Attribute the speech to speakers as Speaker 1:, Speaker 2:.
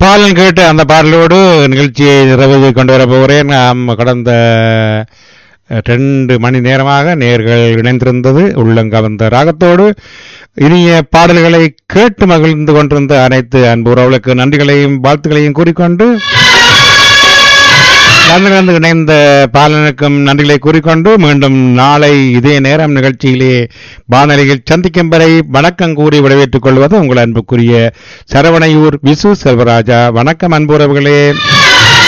Speaker 1: பாலன் கேட்டு அந்த பாடலோடு நிகழ்ச்சியை நிறைவு கொண்டு வர போகிறேன் நாம் கடந்த அஹ், ரெண்டு மணி நேரமாக நேர்கள் இணைந்திருந்தது உள்ளங்கவர்ந்த ராகத்தோடு இனிய பாடல்களை கேட்டு மகிழ்ந்து கொண்டிருந்த அனைத்து அன்பு உறவுகளுக்கு நன்றிகளையும் வாழ்த்துக்களையும் கூறிக்கொண்டு வந்து இணைந்த பாலனுக்கும் நன்றிகளை கூறிக்கொண்டு மீண்டும் நாளை இதே நேரம் நிகழ்ச்சியிலே வானொலியில் சந்திக்கும் வரை வணக்கம் கூறி விடைபெற்றுக் கொள்வது உங்கள் அன்புக்குரிய சரவணையூர் விசு செல்வராஜா வணக்கம் அன்புறவுகளே